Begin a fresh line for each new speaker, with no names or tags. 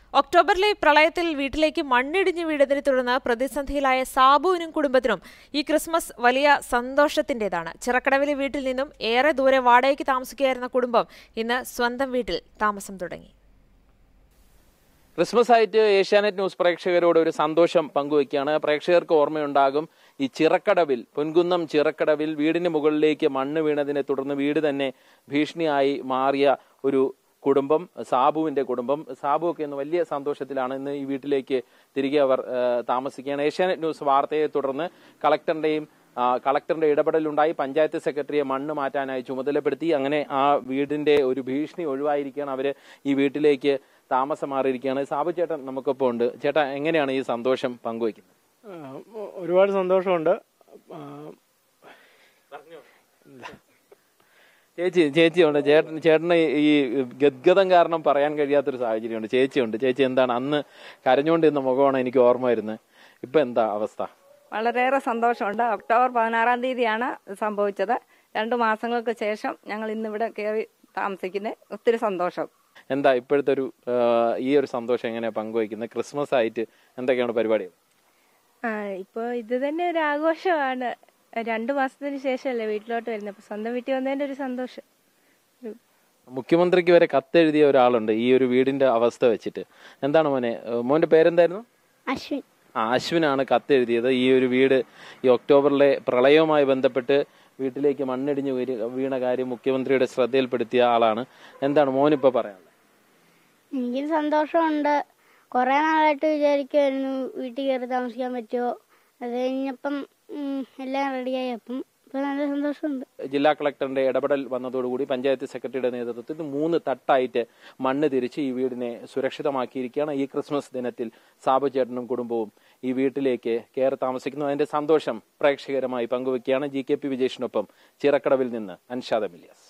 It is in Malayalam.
ഒക്ടോബറിലെ പ്രളയത്തിൽ വീട്ടിലേക്ക് മണ്ണിടിഞ്ഞു വീഴതിനെ തുടർന്ന് പ്രതിസന്ധിയിലായ സാബുവിനും കുടുംബത്തിനും ഈ ക്രിസ്മസ് വലിയ സന്തോഷത്തിന്റേതാണ് ചിറക്കടവിലെ വീട്ടിൽ നിന്നും ഏറെ ദൂരെ വാടകയ്ക്ക് താമസിക്കുകയായിരുന്ന കുടുംബം ഇന്ന് സ്വന്തം വീട്ടിൽ താമസം തുടങ്ങി
ക്രിസ്മസ് ആയിട്ട് ഏഷ്യാനെറ്റ് ന്യൂസ് പ്രേക്ഷകരോട് ഒരു സന്തോഷം പങ്കുവയ്ക്കുകയാണ് പ്രേക്ഷകർക്ക് ഓർമ്മയുണ്ടാകും ഈ ചിറക്കടവിൽ പൊൻകുന്നം ചിറക്കടവിൽ വീടിന് മുകളിലേക്ക് മണ്ണ് വീണതിനെ തുടർന്ന് വീട് തന്നെ ഭീഷണിയായി മാറിയ ഒരു കുടുംബം സാബുവിന്റെ കുടുംബം സാബു ഒക്കെ ഇന്ന് വലിയ സന്തോഷത്തിലാണ് ഇന്ന് ഈ വീട്ടിലേക്ക് തിരികെ അവർ ആ, താമസിക്കുകയാണ് ഏഷ്യാനെറ്റ് ന്യൂസ് വാർത്തയെ തുടർന്ന് കളക്ടറിന്റെയും ആ, കളക്ടറിന്റെ ഇടപെടലുണ്ടായി പഞ്ചായത്ത് സെക്രട്ടറിയെ മണ്ണ് മാറ്റാനായി ചുമതലപ്പെടുത്തി അങ്ങനെ ആ വീടിന്റെ ഒരു ഭീഷണി ഒഴിവായിരിക്കുകയാണ് അവര് ഈ വീട്ടിലേക്ക് താമസം മാറിയിരിക്കുകയാണ് സാബു ചേട്ടൻ നമുക്കൊപ്പം ഉണ്ട് ചേട്ടാ എങ്ങനെയാണ് ഈ സന്തോഷം പങ്കുവയ്ക്കുന്നത്
ആ, ഒരുപാട് സന്തോഷമുണ്ട് ആ,
ചേച്ചി ചേച്ചിയുണ്ട് ചേട്ടൻ ചേട്ടന് ഈ ഗദ്ഗതം കാരണം പറയാൻ കഴിയാത്തൊരു സാഹചര്യമുണ്ട് ചേച്ചിയുണ്ട് ചേച്ചി എന്താണ് അന്ന് കരഞ്ഞുകൊണ്ടിരുന്ന മുഖമാണ് എനിക്ക് ഓർമ്മ വരുന്നത് ഇപ്പൊ എന്താ അവസ്ഥ
വളരെയേറെ സന്തോഷമുണ്ട് ഒക്ടോബർ പതിനാറാം തീയതിയാണ് സംഭവിച്ചത് രണ്ടു മാസങ്ങൾക്ക് ശേഷം ഞങ്ങൾ ഇന്നിവിടെ കയറി താമസിക്കുന്നത് ഒത്തിരി സന്തോഷം
എന്താ ഇപ്പോഴത്തെ ഒരു ആ, ഈ ഒരു സന്തോഷം എങ്ങനെയാ പങ്കുവയ്ക്കുന്നത് ക്രിസ്മസ് ആയിട്ട് എന്തൊക്കെയാണ് പരിപാടികൾ
ആ ഇപ്പൊ ഇത് തന്നെ ഒരു ആഘോഷമാണ് രണ്ടു മാസത്തിന് ശേഷമല്ലേ വീട്ടിലോട്ട് വരുന്നത് അപ്പൊ സ്വന്തം വീട്ടിൽ വന്നതിന്റെ ഒരു സന്തോഷം ഒരു
മുഖ്യമന്ത്രിക്ക് വരെ കത്തെഴുതിയ ഒരാളുണ്ട് ഈ ഒരു വീടിന്റെ അവസ്ഥ വെച്ചിട്ട് എന്താണ് മോനെ ഏ, മോന്റെ പേരെന്തായിരുന്നു
അശ്വിൻ
ആ, അശ്വിനാണ് കത്തെഴുതിയത് ഈ ഒരു വീട് ഈ ഒക്ടോബറിലെ പ്രളയവുമായി ബന്ധപ്പെട്ട് വീട്ടിലേക്ക് മണ്ണിടിഞ്ഞ് വീര് വീണ കാര്യം മുഖ്യമന്ത്രിയുടെ ശ്രദ്ധയിൽപ്പെടുത്തിയ ആളാണ് എന്താണ് മോനിപ്പോ പറയാനുള്ളത്
എനിക്ക് സന്തോഷമുണ്ട് കുറെ നാളായിട്ട് വിചാരിക്കുമായിരുന്നു വീട്ടിൽ കയറി താമസിക്കാൻ പറ്റുമോ അത് കഴിഞ്ഞപ്പം ഉം, എല്ലാം റെഡിയായി അപ്പം ഇപ്പൊ നല്ല സന്തോഷമുണ്ട്
ജില്ലാ കളക്ടറിന്റെ ഇടപെടൽ വന്നതോടുകൂടി പഞ്ചായത്ത് സെക്രട്ടറിയുടെ നേതൃത്വത്തിൽ മൂന്ന് തട്ടായിട്ട് മണ്ണ് തിരിച്ച് ഈ വീടിനെ സുരക്ഷിതമാക്കിയിരിക്കുകയാണ് ഈ ക്രിസ്മസ് ദിനത്തിൽ സാബു ചേട്ടനും കുടുംബവും ഈ വീട്ടിലേക്ക് കയറി താമസിക്കുന്നു അതിന്റെ സന്തോഷം പ്രേക്ഷകരമായി പങ്കുവയ്ക്കുകയാണ് ജി കെ പി വിജേഷിനൊപ്പം ചിറക്കടവിൽ നിന്ന് അൻഷാദ മില്യാസ്